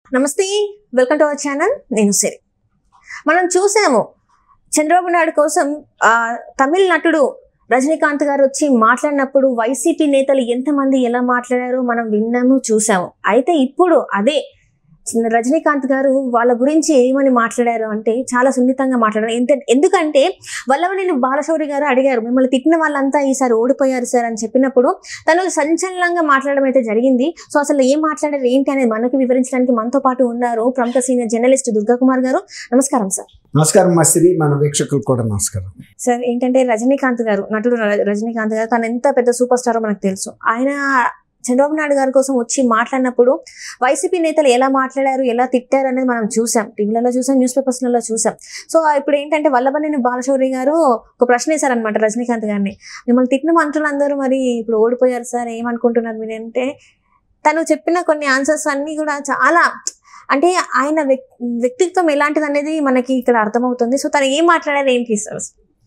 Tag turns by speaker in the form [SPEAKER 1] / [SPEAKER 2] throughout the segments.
[SPEAKER 1] నమస్తే welcome to our channel నేను సిరి మనం చూసాము చంద్రబాబు నాయుడు కోసం ఆ తమిళ నటుడు రజనీకాంత్ గారు వచ్చి మాట్లాడినప్పుడు వైసీపీ నేతలు ఎంతమంది ఎలా మాట్లాడారో మనం విన్నాము చూసాము అయితే ఇప్పుడు అదే చిన్న రజనీకాంత్ గారు వాళ్ళ గురించి ఏమని మాట్లాడారు అంటే చాలా సున్నితంగా మాట్లాడారు ఎంత ఎందుకంటే వల్లవనేని బాలశౌరి గారు అడిగారు మిమ్మల్ని తిట్టిన వాళ్ళంతా ఈసారి ఓడిపోయారు సార్ అని చెప్పినప్పుడు తను సంచలనంగా మాట్లాడడం అయితే జరిగింది సో అసలు ఏం మాట్లాడారు ఏంటి అనేది మనకి వివరించడానికి మనతో పాటు ఉన్నారు ప్రముఖ సీనియర్ జర్నలిస్ట్ దుర్గా కుమార్ గారు నమస్కారం సార్
[SPEAKER 2] నమస్కారం మా శ్రీ మన వీక్షకులకు కూడా నమస్కారం
[SPEAKER 1] సార్ ఏంటంటే రజనీకాంత్ గారు నటుడు ర- రజనీకాంత్ గారు తను ఎంత పెద్ద సూపర్ స్టారో మనకు తెలుసు ఆయన చంద్రబాబు నాయుడు గారి కోసం వచ్చి మాట్లాడినప్పుడు వైసీపీ నేతలు ఎలా మాట్లాడారు ఎలా తిట్టారు అనేది మనం చూసాం టీవీలలో చూసాం న్యూస్ పేపర్స్లలో చూసాం సో ఇప్పుడు ఏంటంటే వల్లభనేని బాలశౌరి గారు ఒక ప్రశ్న వేశారనమాట రజనీకాంత్ గారిని మిమ్మల్ని తిట్టిన మంత్రులందరూ మరి ఇప్పుడు ఓడిపోయారు సార్ ఏమనుకుంటున్నారు మీరు అంటే తను చెప్పిన కొన్ని ఆన్సర్స్ అన్నీ కూడా చాలా అంటే ఆయన వ్యక్- వ్యక్తిత్వం ఎలాంటిది అనేది మనకి ఇక్కడ అర్థమవుతుంది సో తను ఏం మాట్లాడారు ఏం తీస్తారు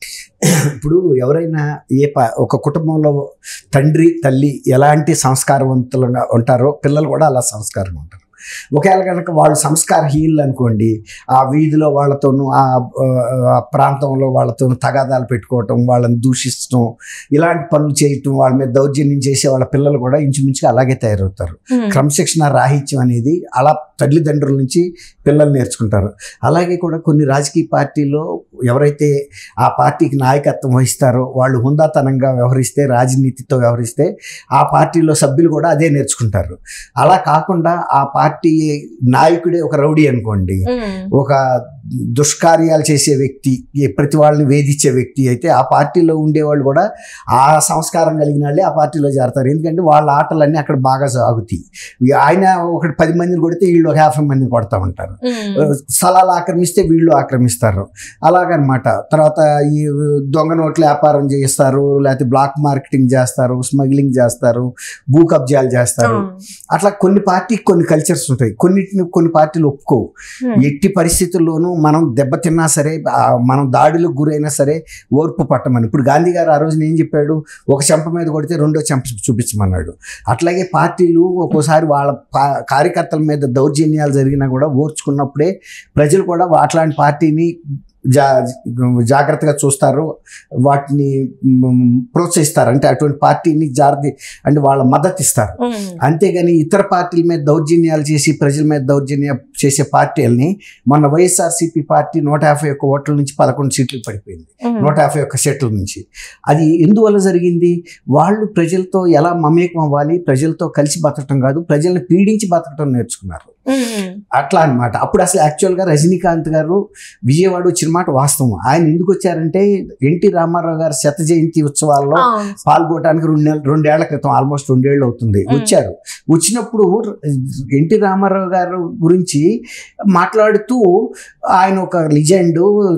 [SPEAKER 2] ఇప్పుడు ఎవరైనా ఏ ప ఒక కుటుంబంలో తండ్రి తల్లి ఎలాంటి సంస్కారవంతులుగా ఉంటారో పిల్లలు కూడా అలా సంస్కారంగా ఉంటారు ఒకవేళ కనుక వాళ్ళు సంస్కారహీనులు అనుకోండి ఆ వీధిలో వాళ్ళతోనూ ఆ ఆ ప్రాంతంలో వాళ్ళతోనూ తగాదాలు పెట్టుకోవటం వాళ్ళని దూషించడం ఇలాంటి పనులు చేయటం వాళ్ళ మీద దౌర్జన్యం చేసే వాళ్ళ పిల్లలు కూడా ఇంచుమించుగా అలాగే తయారవుతారు క్రమశిక్షణ రాహిత్యం అనేది అలా తల్లిదండ్రుల నుంచి పిల్లలు నేర్చుకుంటారు అలాగే కూడా కొన్ని రాజకీయ పార్టీలో ఎవరైతే ఆ పార్టీకి నాయకత్వం వహిస్తారో వాళ్ళు హుందాతనంగా వ్యవహరిస్తే రాజనీతితో వ్యవహరిస్తే ఆ పార్టీలో సభ్యులు కూడా అదే నేర్చుకుంటారు అలా కాకుండా ఆ పార్టీ నాయకుడే ఒక రౌడీ అనుకోండి ఒక దుష్కార్యాలు చేసే వ్యక్తి ఏ ప్రతి వాళ్ళని వేధించే వ్యక్తి అయితే ఆ పార్టీలో ఉండేవాళ్ళు కూడా ఆ సంస్కారం కలిగిన వాళ్ళే ఆ పార్టీలో చేరతారు ఎందుకంటే వాళ్ళ ఆటలన్నీ అక్కడ బాగా సాగుతాయి ఈ ఆయన ఒకటి పది మందిని కొడితే వీళ్ళు ఒక యాభై మందిని కొడతా ఉంటారు స్థలాలు ఆక్రమిస్తే వీళ్ళు ఆక్రమిస్తారు అలాగనమాట తర్వాత ఈ దొంగ నోట్ల వ్యాపారం చేస్తారు లేకపోతే బ్లాక్ మార్కెటింగ్ చేస్తారు స్మగ్లింగ్ చేస్తారు భూ కబ్జాలు చేస్తారు అట్లా కొన్ని పార్టీకి కొన్ని కల్చర్స్ ఉంటాయి కొన్నిటిని కొన్ని పార్టీలు ఒప్పుకోవు ఎట్టి పరిస్థితుల్లోనూ మనం దెబ్బతిన్నా సరే ఆ, మనం దాడులకు గురైనా సరే ఓర్పు పట్టమని ఇప్పుడు గాంధీ గారు ఆ రోజున ఏం చెప్పాడు ఒక చెంప మీద కొడితే రెండో చెంప చూపించమన్నాడు అట్లాగే పార్టీలు ఒక్కోసారి వాళ్ళ పా- కార్యకర్తల మీద దౌర్జన్యాలు జరిగినా కూడా ఓర్చుకున్నప్పుడే ప్రజలు కూడా అట్లాంటి పార్టీని జా జాగ్రత్తగా చూస్తారు వాటిని మ్, ప్రోత్సహిస్తారు అంటే అటువంటి పార్టీని జాగ్రత్త అంటే వాళ్ళ మద్దతు ఇస్తారు అంతేగాని ఇతర పార్టీల మీద దౌర్జన్యాలు చేసి ప్రజల మీద దౌర్జన్య చేసే పార్టీలని మొన్న వైఎస్ఆర్సీపీ పార్టీ నూట యాభై ఒక్క ఓట్ల నుంచి పదకొండు సీట్లు పడిపోయింది నూట యాభై ఒక్క సీట్ల నుంచి అది ఎందువల్ల జరిగింది వాళ్ళు ప్రజలతో ఎలా మమేకం అవ్వాలి ప్రజలతో కలిసి బతకటం కాదు ప్రజల్ని పీడించి బతకటం నేర్చుకున్నారు అట్లా అన్నమాట అప్పుడు అసలు యాక్చువల్గా రజనీకాంత్ గారు విజయవాడ వచ్చిన మాట వాస్తవం ఆయన ఎందుకు వచ్చారంటే ఎన్టీ రామారావు గారి శత జయంతి ఉత్సవాల్లో పాల్గొనడానికి రెండు నెలలు రెండేళ్ల క్రితం ఆల్మోస్ట్ రెండేళ్ళు అవుతుంది
[SPEAKER 1] మ్మ్.
[SPEAKER 2] వచ్చారు వచ్చినప్పుడు ఎన్టీ రామారావు గారు గురించి మాట్లాడుతూ ఆయన ఒక లిజెండ్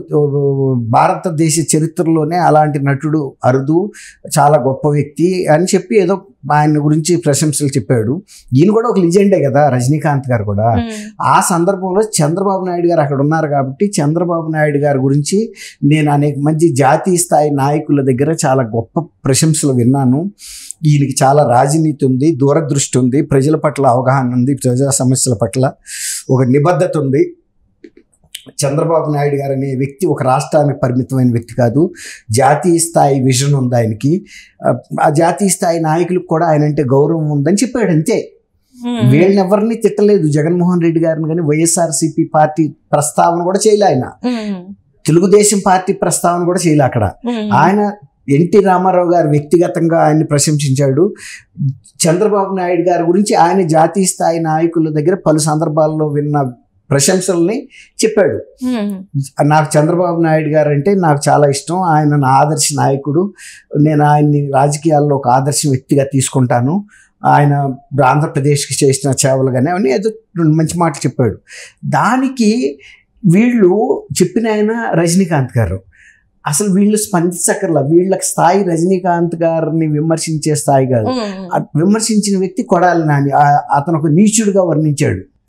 [SPEAKER 2] భారతదేశ చరిత్రలోనే అలాంటి నటుడు అరుదు చాలా గొప్ప వ్యక్తి అని చెప్పి ఏదో ఆయన గురించి ప్రశంసలు చెప్పాడు ఈయన కూడా ఒక లిజెండే కదా రజనీకాంత్ గారు కూడా ఆ సందర్భంలో చంద్రబాబు నాయుడు గారు అక్కడ ఉన్నారు కాబట్టి చంద్రబాబు నాయుడు గారి గురించి నేను అనేక మంది జాతీయ స్థాయి నాయకుల దగ్గర చాలా గొప్ప ప్రశంసలు విన్నాను ఈయనకి చాలా రాజనీతి ఉంది దూరదృష్టి ఉంది ప్రజల పట్ల అవగాహన ఉంది ప్రజా సమస్యల పట్ల ఒక నిబద్ధత ఉంది చంద్రబాబు నాయుడు గారు అనే వ్యక్తి ఒక రాష్ట్రానికి పరిమితమైన వ్యక్తి కాదు జాతీయ స్థాయి విజన్ ఉంది ఆయనకి ఆ- ఆ జాతీయ స్థాయి నాయకులకు కూడా ఆయన అంటే గౌరవం ఉందని చెప్పాడు అంతే వీళ్ళని ఎవరిని తిట్టలేదు జగన్మోహన్ రెడ్డి గారిని కానీ వైఎస్ఆర్సీపీ పార్టీ ప్రస్తావన కూడా చేయలే ఆయన తెలుగుదేశం పార్టీ ప్రస్తావన కూడా చేయలే అక్కడ ఆయన ఎన్టీ రామారావు గారు వ్యక్తిగతంగా ఆయన్ని ప్రశంసించాడు చంద్రబాబు నాయుడు గారి గురించి ఆయన జాతీయ స్థాయి నాయకుల దగ్గర పలు సందర్భాల్లో విన్న ప్రశంసల్ని చెప్పాడు నాకు చంద్రబాబు నాయుడు గారు అంటే నాకు చాలా ఇష్టం ఆయన నా ఆదర్శ నాయకుడు నేను ఆయన్ని రాజకీయాల్లో ఒక ఆదర్శ వ్యక్తిగా తీసుకుంటాను ఆయన ఆంధ్రప్రదేశ్కి చేసిన సేవలు కానీ అవన్నీ ఏదో రెండు మంచి మాటలు చెప్పాడు దానికి వీళ్ళు చెప్పిన ఆయన రజనీకాంత్ గారు అసలు వీళ్ళు స్పందించక్కర్లా వీళ్ళకి స్థాయి రజనీకాంత్ గారిని విమర్శించే స్థాయి కాదు ఆ విమర్శించిన వ్యక్తి కొడాలి నాని ఆ- అతను ఒక నీచుడుగా వర్ణించాడు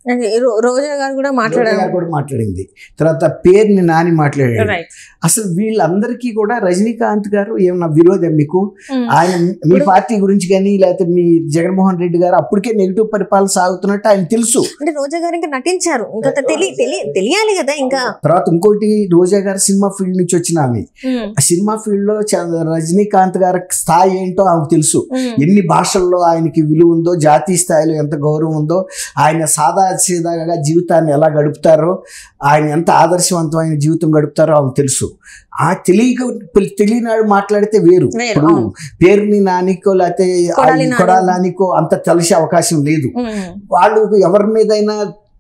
[SPEAKER 1] అంటే రో- రోజా గారు కూడా
[SPEAKER 2] రోజా
[SPEAKER 1] మాట్లాడారు
[SPEAKER 2] గారు కూడా మాట్లాడింది తర్వాత పేరుని నాని మాట్లాడాడు
[SPEAKER 1] రైట్
[SPEAKER 2] అసలు వీళ్ళందరికీ కూడా రజనీకాంత్ గారు ఏమన్నా విరోధం మీకు
[SPEAKER 1] ఉమ్.
[SPEAKER 2] ఆయన మీ పార్టీ గురించి కానీ లేకపోతే మీ జగన్మోహన్ రెడ్డి గారు అప్పటికే నెగిటివ్ పరిపాలన సాగుతున్నట్టు ఆయన తెలుసు
[SPEAKER 1] అంటే రోజా గారు ఇంకా నటించారు ఇంకా తెలి తెలి తెలియాలి కదా ఇంకా
[SPEAKER 2] తర్వాత ఇంకోటి రోజా గారు సినిమా ఫీల్డ్ నుంచి వచ్చిన ఆమె
[SPEAKER 1] ఉమ్,
[SPEAKER 2] ఆ సినిమా ఫీల్డ్ లో చ- రజనీకాంత్ గారి స్థాయి ఏంటో ఆమెకు తెలుసు
[SPEAKER 1] ఉమ్,
[SPEAKER 2] ఎన్ని భాషల్లో ఆయనకి విలువ ఉందో జాతీయ స్థాయిలో ఎంత గౌరవం ఉందో ఆయన సాదా సీదాగా జీవితాన్ని ఎలా గడుపుతారో ఆయన ఎంత ఆదర్శవంతమైన జీవితం గడుపుతారో ఆమెకు తెలుసు ఆ తెలియక తెలియనాడు మాట్లాడితే వేరు
[SPEAKER 1] వేరు,
[SPEAKER 2] ఇప్పుడు
[SPEAKER 1] అవును.
[SPEAKER 2] పేరుని నానికో లేకపోతే
[SPEAKER 1] కొడాలి నాని.
[SPEAKER 2] కొడాలి నానికో అంత తెలిసే అవకాశం లేదు
[SPEAKER 1] ఉమ్,
[SPEAKER 2] వాళ్ళు ఎవరి మీదైనా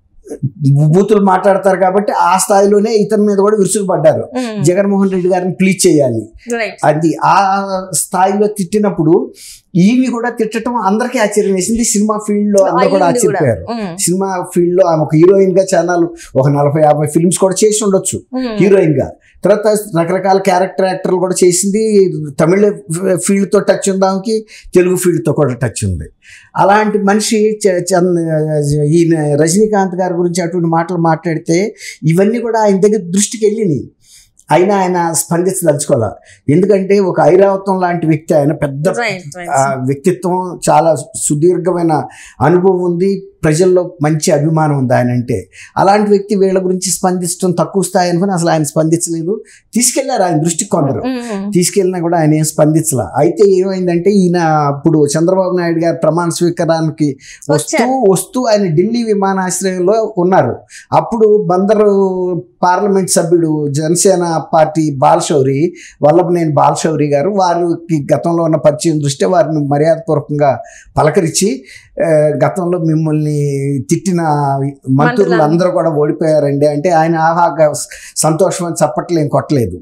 [SPEAKER 2] బూతులు మాట్లాడతారు కాబట్టి ఆ స్థాయిలోనే ఇతని మీద కూడా విరుచుకుపడ్డారు
[SPEAKER 1] ఉమ్,
[SPEAKER 2] జగన్మోహన్ రెడ్డి గారిని ప్లీజ్ చేయాలి
[SPEAKER 1] రైట్
[SPEAKER 2] అది ఆ స్థాయిలో తిట్టినప్పుడు ఈమె కూడా తిట్టడం అందరికీ ఆశ్చర్యం వేసింది సినిమా ఫీల్డ్ లో అందరూ కూడా
[SPEAKER 1] అయ్యింది కూడా.
[SPEAKER 2] ఆశ్చర్యపోయారు
[SPEAKER 1] ఉమ్,
[SPEAKER 2] సినిమా ఫీల్డ్ లో ఆమె ఒక హీరోయిన్ గా ఛానల్ ఒక నలభై యాభై ఫిల్మ్స్ కూడా చేసి ఉండొచ్చు
[SPEAKER 1] ఉమ్,
[SPEAKER 2] హీరోయిన్ గా తర్వాత రకరకాల క్యారెక్టర్ యాక్టర్లు కూడా చేసింది తమిళ ఫీల్డ్ తో టచ్ ఉంది ఆమెకి తెలుగు ఫీల్డ్ తో కూడా టచ్ ఉంది అలాంటి మనిషి చ- చంద్ ఈయన రజనీకాంత్ గారి గురించి అటువంటి మాటలు మాట్లాడితే ఇవన్నీ కూడా ఆయన దగ్గర దృష్టికి వెళ్ళినాయి అయినా ఆయన స్పందించదలుచుకోవాలి ఎందుకంటే ఒక ఐరావతం లాంటి వ్యక్తి ఆయన పెద్ద
[SPEAKER 1] రైట్ రైట్
[SPEAKER 2] ఆ వ్యక్తిత్వం చాలా సుదీర్ఘమైన అనుభవం ఉంది ప్రజల్లో మంచి అభిమానం ఉంది ఆయన అంటే అలాంటి వ్యక్తి వీళ్ళ గురించి స్పందించడం తక్కువ స్థాయి అనుకుని అసలు ఆయన స్పందించలేదు తీసుకెళ్లారు ఆయన దృష్టికి కొందరు
[SPEAKER 1] ఉమ్,
[SPEAKER 2] తీసుకెళ్ళినా కూడా ఆయన ఏం స్పందించలా అయితే ఏమైందంటే ఈయన అప్పుడు చంద్రబాబు నాయుడు గారు ప్రమాణ స్వీకారానికి వస్తూ
[SPEAKER 1] వచ్చారు.
[SPEAKER 2] వస్తూ ఆయన ఢిల్లీ విమానాశ్రయంలో ఉన్నారు అప్పుడు బందరు పార్లమెంట్ సభ్యుడు జనసేన పార్టీ బాలశౌరి వల్లభనేని బాలశౌరి గారు వారికి గతంలో ఉన్న పరిచయం దృష్ట్యా వారిని మర్యాదపూర్వకంగా పలకరించి ఆ, గతంలో మిమ్మల్ని తిట్టిన మంత్రులు అందరూ కూడా ఓడిపోయారండి అంటే ఆయన ఆహా గ- సంతోషం అని చప్పట్లేం కొట్టలేదు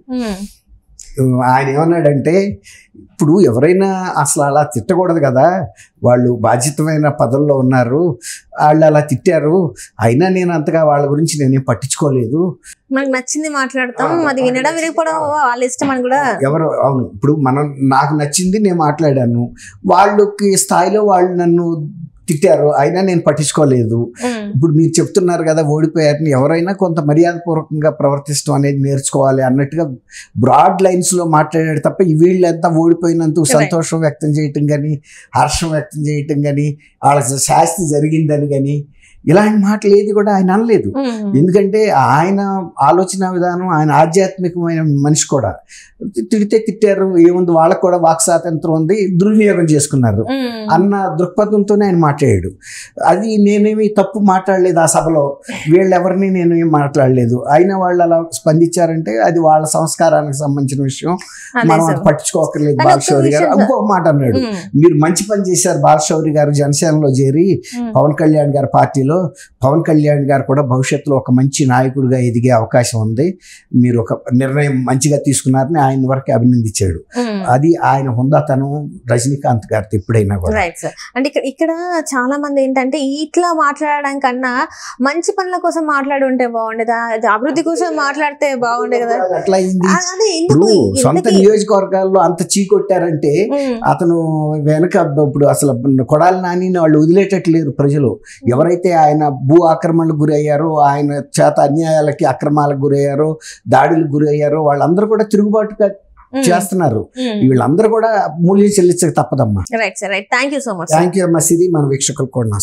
[SPEAKER 1] ఉమ్,
[SPEAKER 2] ఆయన ఏమన్నాడంటే ఇప్పుడు ఎవరైనా అసలు అలా తిట్టకూడదు కదా వాళ్ళు బాధ్యతమైన పదవుల్లో ఉన్నారు వాళ్ళు అలా తిట్టారు అయినా నేను అంతగా వాళ్ళ గురించి నేనేం పట్టించుకోలేదు
[SPEAKER 1] మనకు నచ్చింది మాట్లాడతాం
[SPEAKER 2] ఆ,
[SPEAKER 1] అది వినడం వినకపోవడం వాళ్ళ ఇష్టం అని కూడా
[SPEAKER 2] ఎవరు అవును ఇప్పుడు మనం నాకు నచ్చింది నేను మాట్లాడాను వాళ్ళకి స్థాయిలో వాళ్ళు నన్ను తిట్టారు అయినా నేను పట్టించుకోలేదు
[SPEAKER 1] ఉమ్,
[SPEAKER 2] ఇప్పుడు మీరు చెప్తున్నారు కదా ఓడిపోయారని ఎవరైనా కొంత మర్యాదపూర్వకంగా ప్రవర్తిస్తాం అనేది నేర్చుకోవాలి అన్నట్టుగా బ్రాడ్ లైన్స్ లో మాట్లాడాడు తప్ప ఈ వీళ్ళంతా ఓడిపోయినందుకు
[SPEAKER 1] Right.
[SPEAKER 2] సంతోషం వ్యక్తం చేయటం కానీ హర్షం వ్యక్తం చేయటం కానీ వాళ్ళకి శాస్తి జరిగిందని కానీ ఇలాంటి మాటలు ఏది కూడా ఆయన అనలేదు
[SPEAKER 1] ఉమ్,
[SPEAKER 2] ఎందుకంటే ఆయన ఆలోచన విధానం ఆయన ఆధ్యాత్మికమైన మనిషి కూడా తిడితే తిట్టారు ఏముంది వాళ్ళకు కూడా వాక్ స్వాతంత్రం ఉంది దుర్వినియోగం చేసుకున్నారు
[SPEAKER 1] ఉమ్,
[SPEAKER 2] అన్న దృక్పథంతోనే ఆయన మాట్లాడాడు అది నేనేమి తప్పు మాట్లాడలేదు ఆ సభలో వీళ్ళెవరిని నేను ఏం మాట్లాడలేదు అయినా వాళ్ళు అలా స్పందించారంటే అది వాళ్ళ సంస్కారానికి సంబంధించిన విషయం
[SPEAKER 1] అదే
[SPEAKER 2] మనం
[SPEAKER 1] సార్.
[SPEAKER 2] అది పట్టించుకోకర్లేదు
[SPEAKER 1] కానీ ఒక్క
[SPEAKER 2] బాలశౌరి గారు
[SPEAKER 1] విషయం
[SPEAKER 2] ఇంకొక మాట అన్నాడు
[SPEAKER 1] ఉమ్,
[SPEAKER 2] మీరు మంచి పని చేశారు బాలశౌరి గారు జనసేనలో చేరి
[SPEAKER 1] ఉమ్,
[SPEAKER 2] పవన్ కళ్యాణ్ గారి పార్టీలో పవన్ కళ్యాణ్ గారు కూడా భవిష్యత్తులో ఒక మంచి నాయకుడిగా ఎదిగే అవకాశం ఉంది మీరు ఒక నిర్ణయం మంచిగా తీసుకున్నారని ఆయన వరకు అభినందించాడు
[SPEAKER 1] ఉమ్.
[SPEAKER 2] అది ఆయన హుందాతనం రజనీకాంత్ గారితో ఎప్పుడైనా కూడా
[SPEAKER 1] రైట్ సార్ అంటే ఇక్కడ ఇక్కడ చాలా మంది ఏంటంటే ఇట్లా మాట్లాడడం కన్నా మంచి పనుల కోసం మాట్లాడి ఉంటే బాగుండేదా అది అభివృద్ధి కోసం మాట్లాడితే బాగుండే కదా
[SPEAKER 2] అట్లా అయింది
[SPEAKER 1] అ- అదే
[SPEAKER 2] ఇప్పుడు
[SPEAKER 1] ఎందుకు
[SPEAKER 2] సొంత
[SPEAKER 1] ఎందుకు-
[SPEAKER 2] నియోజకవర్గాల్లో అంత చీకొట్టారంటే
[SPEAKER 1] ఉమ్,
[SPEAKER 2] అతను వెనక ఇప్పుడు అసలు కొడాలి నాని వాళ్ళు వదిలేటట్లేరు ప్రజలు ఎవరైతే ఆయన భూ ఆక్రమణలకు గురయ్యారో ఆయన చేత అన్యాయాలకి అక్రమాలకు గురయ్యారో దాడులకు గురయ్యారో వాళ్ళందరూ కూడా తిరుగుబాటుగా
[SPEAKER 1] ఉమ్,
[SPEAKER 2] చేస్తున్నారు
[SPEAKER 1] ఉమ్.
[SPEAKER 2] వీళ్ళందరూ కూడా మూల్యం చెల్లించక తప్పదమ్మా
[SPEAKER 1] right sir right thank you so much
[SPEAKER 2] thank you అమ్మా సిరి మన వీక్షకులు కూడా